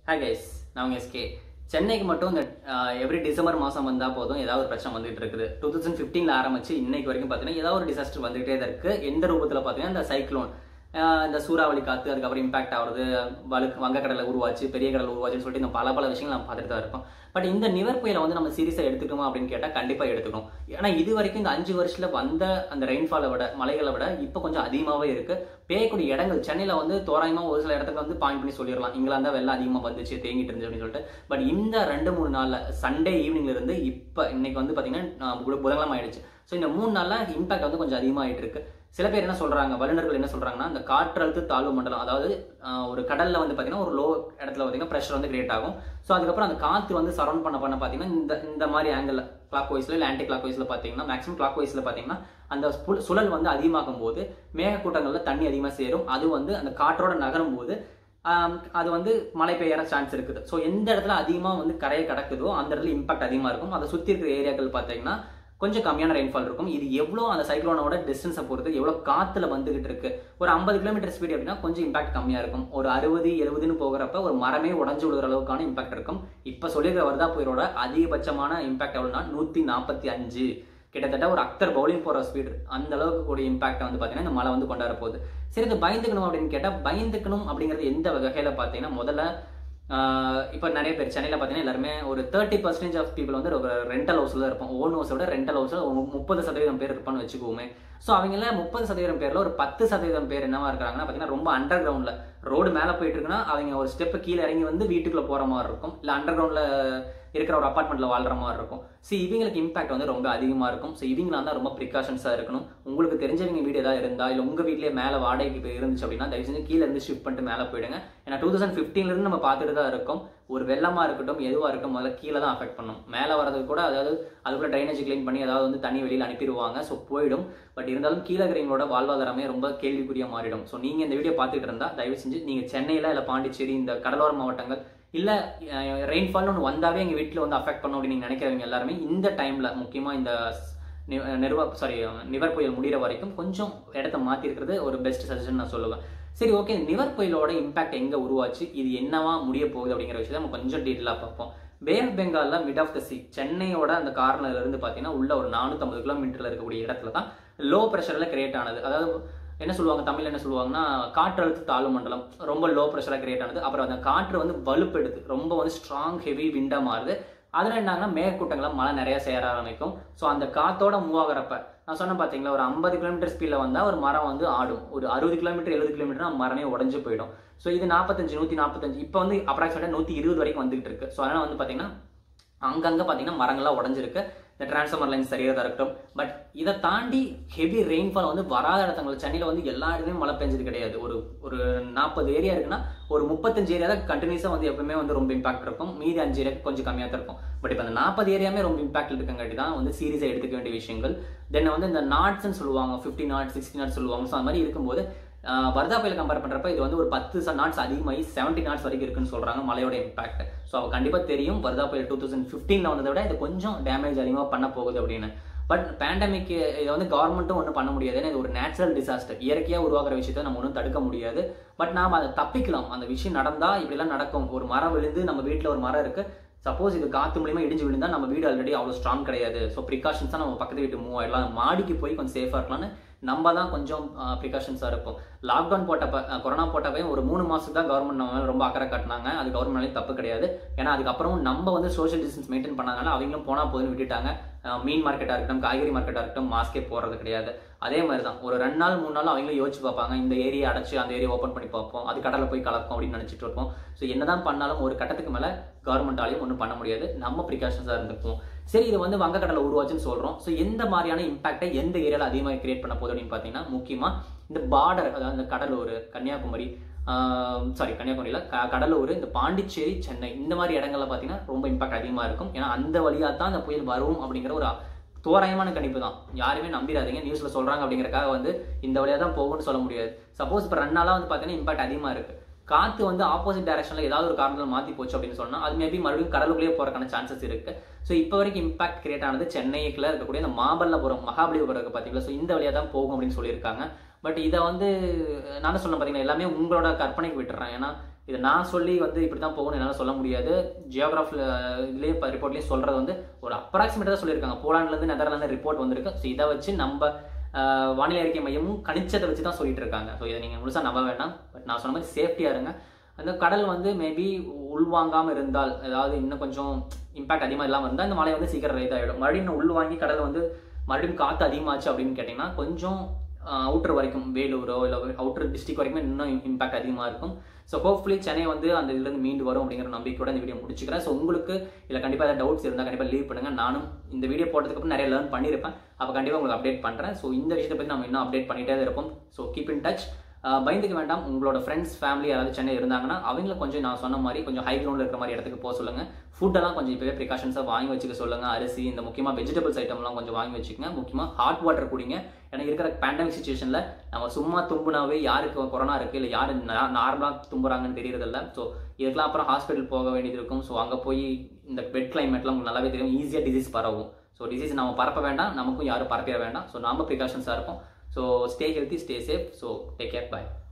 hi guys நான் உங்க SK சென்னைக்கு மட்டும் இந்த எவ்ரி டிசம்பர் மாதம் வந்தால் போதும் ஏதாவது ஒரு பிரச்சனை வந்துட்டு இருக்குது டூ தௌசண்ட் ஃபிஃப்டீனில் ஆரம்பிச்சு இன்னைக்கு வரைக்கும் பார்த்தீங்கன்னா ஏதாவது ஒரு டிசாஸ்டர் வந்துகிட்டே தான் இருக்குது எந்த ரூபத்தில் பார்த்தீங்கன்னா இந்த சைக்ளோன் இந்த சூறாவளி காற்று அதுக்கப்புறம் இம்பாக்ட் ஆகுறது வழுக்கு வங்கக்கடலை உருவாச்சு பெரிய கடல் உருவாச்சுன்னு சொல்லிட்டு இந்த பல பல விஷயங்கள் நம்ம பார்த்துட்டு தான் இருக்கோம் பட் இந்த நிவர் புயலை வந்து நம்ம சீரியஸாக எடுத்துக்கணுமா அப்படின்னு கேட்டால் கண்டிப்பாக எடுத்துக்கணும் ஏன்னா இது வரைக்கும் இந்த அஞ்சு வருஷத்தில் வந்த அந்த ரெயின்ஃபாலை விட மலைகளை விட இப்போ கொஞ்சம் அதிகமாகவே இருக்கு பேயக்கூடிய இடங்கள் சென்னையில் வந்து தோராயமாக ஒரு சில இடத்துக்கு வந்து பாயிண்ட் பண்ணி சொல்லிடலாம் இங்கெல்லாம் தான் வெள்ளம் அதிகமாக வந்துச்சு தேங்கிட்டு இருந்துச்சு அப்படின்னு சொல்லிட்டு பட் இந்த ரெண்டு மூணு நாளில் சண்டே ஈவினிங்ல இருந்து இப்போ இன்னைக்கு வந்து பார்த்தீங்கன்னா புத- புதன்கிழமை ஆயிடுச்சு ஸோ இந்த மூணு நாளில் இம்பாக்ட் வந்து கொஞ்சம் அதிகமாகிட்டு இருக்கு சில பேர் என்ன சொல்றாங்க வல்லுநர்கள் என்ன சொல்றாங்கன்னா இந்த காற்றழுத்த தாழ்வு மண்டலம் அதாவது ஆஹ், ஒரு கடல்ல வந்து பாத்தீங்கன்னா ஒரு லோ இடத்துல பாத்தீங்கன்னா ப்ரெஷர் வந்து கிரியேட் ஆகும் ஸோ அதுக்கப்புறம் அந்த காற்று வந்து சரௌண்ட் பண்ண பண்ண பாத்தீங்கன்னா இந்த இந்த மாதிரி ஆங்கிள் கிளாக் வைஸ்ல இல்லை ஆன்டி கிளாக் வைஸ்ல பாத்தீங்கன்னா மேக்ஸிமம் கிளாக் வைஸ்ல பாத்தீங்கன்னா அந்த புல்- சுழல் வந்து அதிகமாகும் போது மேகக்கூட்டங்கள்ல தண்ணி அதிகமாக சேரும் அது வந்து அந்த காற்றோட நகரும் போது ஆம், அது வந்து மழை பெய்யற சான்ஸ் இருக்குது ஸோ எந்த இடத்துல அதிகமாக வந்து கரையை கடக்குதோ அந்த இடத்துல இம்பாக்ட் அதிகமாக இருக்கும் அதை சுற்றி இருக்கிற ஏரியாக்கள் பார்த்தீங்கன்னா கொஞ்சம் கம்மியான ரெயின்ஃபால் இருக்கும் இது எவ்வளோ அந்த சைக்ளோனோட டிஸ்டன்ஸை பொறுத்து எவ்வளோ காற்றுல வந்துகிட்டு இருக்கு ஒரு ஐம்பது கிலோமீட்டர் ஸ்பீட் அப்படின்னா கொஞ்சம் இம்பாக்ட் கம்மியாக இருக்கும் ஒரு அறுபது எழுபதுன்னு போகிறப்ப ஒரு மரமே உடஞ்சு விழுகிற அளவுக்கான இம்பாக்ட் இருக்கும் இப்போ சொல்லியிருக்கிற வர்தா புயலோட அதிகபட்சமான இம்பாக்ட் எவ்வளோனா நூற்றி நாற்பத்தி அஞ்சு கிட்டத்தட்ட ஒரு அக்தர் பவுலிங் போகிற ஸ்பீடு அந்த அளவுக்கு கூடிய இம்பாக்ட் வந்து பார்த்தீங்கன்னா இந்த மழை வந்து கொண்டாட போகுது சரி இது பயந்துக்கணும் அப்படின்னு கேட்டால் பயந்துக்கணும் அப்படிங்கிறது எந்த வகையில் பார்த்தீங்கன்னா முதல்ல இப்போ நிறைய பேர் சென்னையில் பார்த்தீங்கன்னா எல்லாருமே ஒரு தேர்ட்டி பர்சன்டேஜ் ஆஃப் பீப்புள் வந்து ஒரு ரெண்டல் ஹவுஸில் தான் இருப்போம் ஓன் ஹவுஸை விட ரெண்டல் ஹவுஸில் முப்பது சதவீதம் பேர் இருப்பான்னு வச்சுக்குவோமே ஸோ அவங்கள முப்பது சதவீதம் பேரில் ஒரு பத்து சதவீதம் பேர் என்னவா இருக்கிறாங்கன்னா பார்த்தீங்கன்னா ரொம்ப அண்டர் கிரவுண்டில் ரோடு மேலே போயிட்டு இருக்குன்னா அவங்க ஒரு ஸ்டெப்பு கீழே இறங்கி வந்து வீட்டுக்குள்ளே போகிற மாதிரி இருக்கும் இல்லை அண்டர் கிரவுண்டில் இருக்கிற ஒரு அப்பார்ட்மெண்ட்ல வாழ்ற மாதிரி இருக்கும் ஸோ இவங்களுக்கு இம்பாக்ட் வந்து ரொம்ப அதிகமாக இருக்கும் ஸோ இவங்களா தான் ரொம்ப ப்ரிகாஷன்ஸாக இருக்கணும் உங்களுக்கு தெரிஞ்சவங்க வீடு ஏதாவது இருந்தா இல்லை உங்கள் வீட்லேயே மேலே வாடகைக்கு இப்போ இருந்துச்சு அப்படின்னா தயவு செஞ்சு கீழே இருந்து ஷிஃப்ட் பண்ணிட்டு மேலே போயிடுங்க ஏன்னா டூ தௌசண்ட் ஃபிஃப்டீன்லேருந்து நம்ம பார்த்துட்டு தான் இருக்கோம் ஒரு வெள்ளமாக இருக்கட்டும் எதுவாக இருக்கட்டும் முதல்ல கீழே தான் அஃபெக்ட் பண்ணும் மேலே வரது கூட அதாவது அதுக்குள்ள ட்ரைனேஜ் க்ளீன் பண்ணி அதாவது வந்து தண்ணி வெளியில் அனுப்பிடுவாங்க ஸோ போயிடும் பட் இருந்தாலும் கீழே இருக்கிறவங்களோட வாழ்வாதாரமே ரொம்ப கேள்விக்குறியா மாறிடும் ஸோ நீங்கள் இந்த வீடியோ பார்த்துட்டு இருந்தா தயவு செஞ்சு நீங்கள் சென்னையில் இல்லை பாண்டிச்சேரி இந்த கடலோர மாவட்டங்கள் இல்லை ரெயின்ஃபால்னு ஒன்று வந்தாவே எங்கள் வீட்டில் வந்து அஃபெக்ட் பண்ணும் அப்படின்னு நீங்கள் நினைக்கிறவங்க எல்லாருமே இந்த டைமில் முக்கியமாக இந்த நி- நிர்வா சாரி நிவர் புயல் முடிகிற வரைக்கும் கொஞ்சம் இடத்த மாற்றிருக்கிறது ஒரு பெஸ்ட் சஜஷன் நான் சொல்லுவேன் சரி ஓகே நிவர் புயலோட இம்பாக்ட் எங்கே உருவாச்சு இது என்னவா முடிய போகுது அப்படிங்கிற விஷயத்தை நம்ம கொஞ்சம் டீட்டெயிலாக பார்ப்போம் பே ஆஃப் பெங்காலில் மிட் ஆஃப் த சி சென்னையோட அந்த கார்னர்ல இருந்து பார்த்தீங்கன்னா உள்ள ஒரு நானூற்றம்பது கிலோமீட்டரில் இருக்கக்கூடிய இடத்துல தான் லோ ப்ரெஷரில் கிரியேட் ஆனது அதாவது என்ன சொல்லுவாங்க தமிழ்ல என்ன சொல்லுவாங்கன்னா காற்றழுத்த தாழ்வு மண்டலம் ரொம்ப லோ ப்ரெஷராக கிரியேட் ஆனது அப்புறம் அந்த காற்று வந்து வலுப்பெடுத்து ரொம்ப வந்து ஸ்ட்ராங் ஹெவி விண்டா மாறுது அதில் என்னாங்கன்னா மேகக்கூட்டங்கள்ல மழை நிறைய சேர ஆரம்பிக்கும் ஸோ அந்த காத்தோட மூவ் ஆகிறப்ப நான் சொன்னேன் பார்த்தீங்களா ஒரு ஐம்பது கிலோமீட்டர் ஸ்பீடில் வந்தால் ஒரு மரம் வந்து ஆடும் ஒரு அறுபது கிலோமீட்டர் எழுபது கிலோமீட்டர் மரமே உடஞ்சு போயிடும் ஸோ இது நாற்பத்தஞ்சு நூற்றி நாற்பத்தஞ்சு இப்போ வந்து அப்ராக்சிமேட்டாக நூற்றி இருபது வரைக்கும் வந்துகிட்டு இருக்கு ஸோ அதனால் வந்து பார்த்தீங்கன்னா அங்கங்கே பார்த்தீங்கன்னா மரங்கள்லாம் உடஞ்சிருக்கு இந்த டிரான்ஸ்ஃபார்மர் லைன் சரியாக இருக்கட்டும் பட் இதை தாண்டி ஹெவி ரெயின்ஃபால் வந்து வராத இடத்துல சென்னையில் வந்து எல்லா இடத்துலையும் மழை பெஞ்சது கிடையாது ஒரு ஒரு நாற்பது ஏரியா இருக்குன்னா ஒரு முப்பத்தஞ்சு ஏரியா தான் கண்டினியூஸாக வந்து எப்பவுமே வந்து ரொம்ப இம்பாக்ட் இருக்கும் மீதி அஞ்சு ஏரியாக்கு கொஞ்சம் கம்மியாக தான் இருக்கும் பட் இப்போ அந்த நாற்பது ஏரியாமே ரொம்ப இம்பாக்ட் இருக்கங்காட்டி தான் வந்து சீரியஸாக எடுத்துக்க வேண்டிய விஷயங்கள் தென் வந்து இந்த நாட்ஸ்ன்னு சொல்லுவாங்க ஃபிஃப்டி நாட் சிக்ஸ்டி நாட் சொல்லுவாங்க ஸோ அந்த மாதிரி இருக்கும்போது ஆஹ் வர்தா புயல் கம்பேர் பண்றப்ப இது வந்து ஒரு பத்து நாட்ஸ் அதிகமாகி செவன்டி நாட்ஸ் வரைக்கும் இருக்குன்னு சொல்றாங்க மழையோட இம்பாக்ட் ஸோ அவ கண்டிப்பா தெரியும் வர்தா புயல் டூ தௌசண்ட் ஃபிஃப்டீன்ல வந்ததை விட இது கொஞ்சம் டேமேஜ் அதிகமாக பண்ண போகுது அப்படின்னு பட் பேண்டமிக் இதை வந்து கவர்மெண்ட்டும் ஒன்றும் பண்ண முடியாது ஏன்னா இது ஒரு நேச்சுரல் டிசாஸ்டர் இயற்கையாக உருவாக்குற விஷயத்தை நம்ம ஒன்றும் தடுக்க முடியாது பட் நாம் அதை தப்பிக்கலாம் அந்த விஷயம் நடந்தா இப்படிலாம் நடக்கும் ஒரு மரம் விழுந்து நம்ம வீட்டில் ஒரு மரம் இருக்கு சப்போஸ் இது காத்து மூலியமா இடிஞ்சு விழுந்தா நம்ம வீடு ஆல்ரெடி அவ்வளோ ஸ்ட்ராங் கிடையாது ஸோ ப்ரிகாஷன்ஸ் தான் நம்ம பக்கத்து வீட்டு மூவ் ஆயிடலாம் மாடிக்கு போய் கொஞ்சம் சேஃபாக இருக்கலாம்னு நம்ம தான் கொஞ்சம் ப்ரிகாஷன்ஸாக இருப்போம் லாக்டவுன் போட்டப்ப அஹ், கொரோனா போட்டப்பையும் ஒரு மூணு மாதத்துக்கு தான் கவர்மெண்ட் நம்ம மேல ரொம்ப அக்கறை காட்டினாங்க அது கவர்மெண்ட்லேயும் தப்பு கிடையாது ஏன்னா அதுக்கப்புறம் நம்ம வந்து சோஷியல் டிஸ்டன்ஸ் மெயின்டைன் பண்ணாதனால அவங்களும் போனால் போதுன்னு விட்டுட்டாங்க அஹ், மீன் மார்க்கெட்டாக இருக்கட்டும் காய்கறி மார்க்கெட்டாக இருக்கட்டும் மாஸ்கே போடுறது கிடையாது அதே மாதிரி தான் ஒரு ரெண்டு நாள் மூணு நாள் அவங்களும் யோசிச்சு பார்ப்பாங்க இந்த ஏரியா அடைச்சு அந்த ஏரியா ஓப்பன் பண்ணி பார்ப்போம் அது கடலில் போய் கலக்கும் அப்படின்னு நினச்சிட்டு இருப்போம் ஸோ என்னதான் பண்ணாலும் ஒரு கட்டத்துக்கு மேலே கவர்மெண்டாலையும் ஒன்றும் பண்ண முடியாது நம்ம ப்ரிகாஷன்ஸாக இருந்துப்போம் சரி இது வந்து வங்கக்கடலை உருவாச்சுன்னு சொல்கிறோம் ஸோ எந்த மாதிரியான இம்பாக்டை எந்த ஏரியாவில் அதிகமாக கிரியேட் பண்ண போகுது அப்படின்னு பார்த்தீங்கன்னா முக்கியமாக இந்த பார்டர் அதாவது இந்த கடலூர் கன்னியாகுமரி சாரி கன்னியாகுமரியில் க கடலூர் இந்த பாண்டிச்சேரி சென்னை இந்த மாதிரி இடங்கள்ல பார்த்தீங்கன்னா ரொம்ப இம்பாக்ட் அதிகமாக இருக்கும் ஏன்னா அந்த வழியாக தான் அந்த புயல் வரும் அப்படிங்கிற ஒரு தோராயமான கணிப்பு தான் யாருமே நம்பிடாதீங்க நியூஸ்ல சொல்றாங்க அப்படிங்கறக்காக வந்து இந்த வழியா தான் போகும்னு சொல்ல முடியாது சப்போஸ் இப்போ ரெண்டு நாளா வந்து பார்த்தீங்கன்னா இம்பாக்ட் அதிகமா இருக்கு காத்து வந்து ஆப்போசிட் டைரக்ஷன்ல ஏதாவது ஒரு காரணத்தில் மாத்தி போச்சு அப்படின்னு சொன்னா அது மேபி மறுபடியும் கடலுக்குள்ளேயே போறதுக்கான சான்சஸ் இருக்கு ஸோ இப்போ வரைக்கும் இம்பாக்ட் கிரியேட் ஆனது சென்னைக்குள்ள இருக்கக்கூடிய இந்த மாமல்லபுரம் மகாபலிபுரம் இருக்கு பார்த்தீங்களா ஸோ இந்த வழியா தான் போகும் அப்படின்னு சொல்லியிருக்காங்க பட் இதை வந்து நான் தான் சொன்னேன் பார்த்தீங்கன்னா எல்லாமே உங்களோட கற்பனைக்கு விட்டுறேன் ஏன்னா இது நான் சொல்லி வந்து இப்படி தான் போகணும் என்னால் சொல்ல முடியாது ஜியோகிராஃபில் இதுலேயே இப்போ ரிப்போர்ட்லேயும் சொல்கிறது வந்து ஒரு அப்ராக்சிமேட்டாக தான் சொல்லியிருக்காங்க போலாண்ட்லேருந்து நெதர்லாந்து ரிப்போர்ட் வந்திருக்கு ஸோ இதை வச்சு நம்ம ஆஹ், வானிலை அறிக்கை மையமும் கணிச்சதை வச்சு தான் சொல்லிட்டு இருக்காங்க ஸோ இதை நீங்கள் முழுசாக நம்ப வேண்டாம் பட் நான் சொன்ன மாதிரி சேஃப்டியாக இருங்க அந்த கடல் வந்து மேபி உள்வாங்காமல் இருந்தால் அதாவது இன்னும் கொஞ்சம் இம்பாக்ட் அதிகமாக இல்லாமல் இருந்தால் இந்த மழை வந்து சீக்கிரம் இதாகிடும் மறுபடியும் இன்னும் உள்வாங்கி கடல் வந்து மறுபடியும் காற்று அதிகமாச்சு அப்படின்னு கேட்டிங்கன்னா கொஞ்சம் அவுட்டர் வரைக்கும் வேலூரோ இல்லை அவுட்டர் டிஸ்ட்ரிக் வரைக்கும் இன்னும் இம்பாக்ட் அதிகமாக இருக்கும் ஸோ ஹோப்ஃபுல்லி சென்னை வந்து அந்த இதுலேருந்து மீண்டு வரும் அப்படிங்கிற நம்பிக்கையோட இந்த வீடியோ முடிச்சுக்கிறேன் ஸோ உங்களுக்கு இதில் கண்டிப்பாக ஏதாவது டவுட்ஸ் இருந்தால் கண்டிப்பாக லீவ் பண்ணுங்கள் நானும் இந்த வீடியோ போட்டதுக்கப்புறம் நிறைய லேர்ன் பண்ணியிருப்பேன் அப்போ கண்டிப்பாக உங்களுக்கு அப்டேட் பண்ணுறேன் ஸோ இந்த விஷயத்தை பற்றி நம்ம இன்னும் அப்டேட் பண்ணிகிட்டே தான் இருப்போம் ஸோ கீப் இன் டச் பயந்துக்க வேண்டாம் உங்களோட ஃப்ரெண்ட்ஸ் ஃபேமிலி யாராவது சென்னை இருந்தாங்கன்னா அவங்கள கொஞ்சம் நான் சொன்ன மாதிரி கொஞ்சம் ஹை கிரவுண்டில் இருக்கிற மாதிரி இடத்துக்கு போக சொல்லுங்கள் ஃபுட்டெல்லாம் கொஞ்சம் இப்போவே ப்ரிகாஷன்ஸாக வாங்கி வச்சுக்க சொல்லுங்கள் அரிசி இந்த முக்கியமாக வெஜிடபிள்ஸ் ஐட்டம்லாம் கொஞ்சம் வாங்கி வச்சுக்கோங்க முக்கியமாக ஹாட் வாட்டர் குடிங்க ஏன்னா இருக்கிற பேண்டமிக் சுச்சுவேஷனில் நம்ம சும்மா தும்புனாவே யாருக்கு கொரோனா இருக்குது இல்லை யார் நார்மலாக தும்புறாங்கன்னு தெரியறதில்ல ஸோ இதுக்கெல்லாம் அப்புறம் ஹாஸ்பிட்டல் போக வேண்டியது இருக்கும் ஸோ அங்கே போய் இந்த பெட் கிளைமேட்லாம் உங்களுக்கு நல்லாவே தெரியும் ஈஸியாக டிசீஸ் பரவும் ஸோ டிசீஸ் நம்ம பரப்ப வேண்டாம் நமக்கும் யாரும் பரப்பிட வேண்டாம் ஸோ நாம ப்ரிகாஷன்ஸாக இருப்போம் so stay healthy stay safe so take care by